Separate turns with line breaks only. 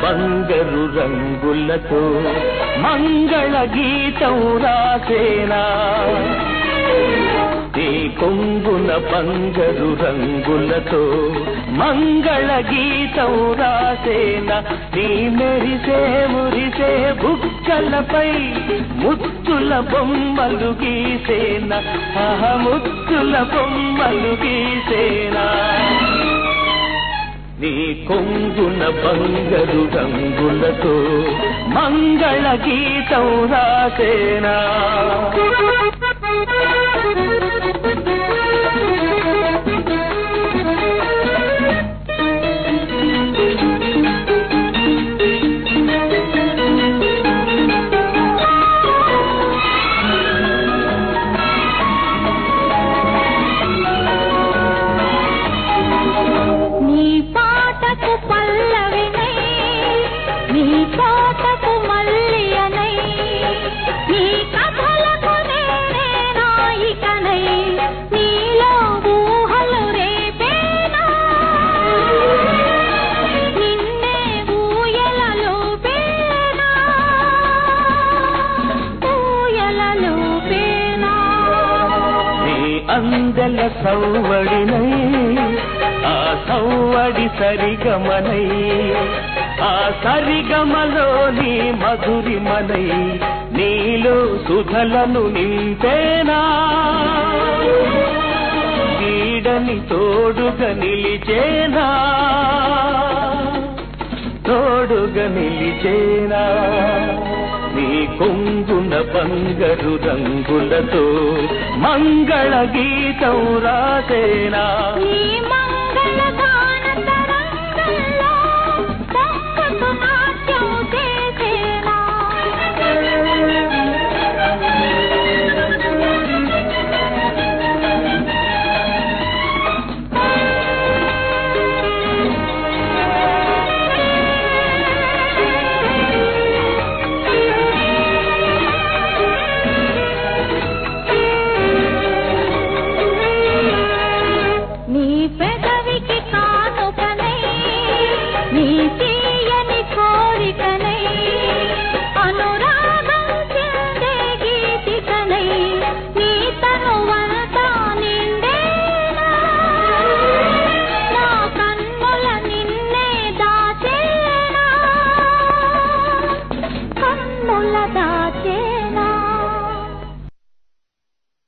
బంగరు రంగులతో మంగళ గీతం రాసేనా నీ కొంగున బంగరు రంగులతో మంగళ గీతం రాసేన నీ మెరిసే మురిసే బుక్కలపై ముత్తుల బొమ్మలు గీసేన ఆహ ముత్తుల బొమ్మలు గీసేనా నీ కొంగున బంగరు రంగులతో మంగళ గీతం రాసేనా
నీ పాటకు పల్లవినై నీ తోటకు మల్లియనై నీ కథలకు నేనే నాయికనై నీలో ఊహలు రేపేనా నిన్నే ఊయలలో పేనా ఊయలలో పేనా
నీ అందెల సౌవడినై ఆ సౌవడి సరిగమనై ఆ సరిగమలో నీ మధురిమనై నీలో సుధలను నింపేనా వీడని తోడుగా నిలిచేనా తోడుగా నిలిచేనా నీ కొంగున బంగరు రంగులతో మంగళ గీతం రాసేనా
ఈ మంగళ గాన తరంగంలో తప్పకు నాట్యం చేసేనా నీ పెదవికి కానుకనై నీ తీయని కోరికనై అనురాగం చెందే గీతికనై నీ తనువంతా నిండేనా నా కన్నుల నిన్నే దాచేనా కన్నుల దాచేనా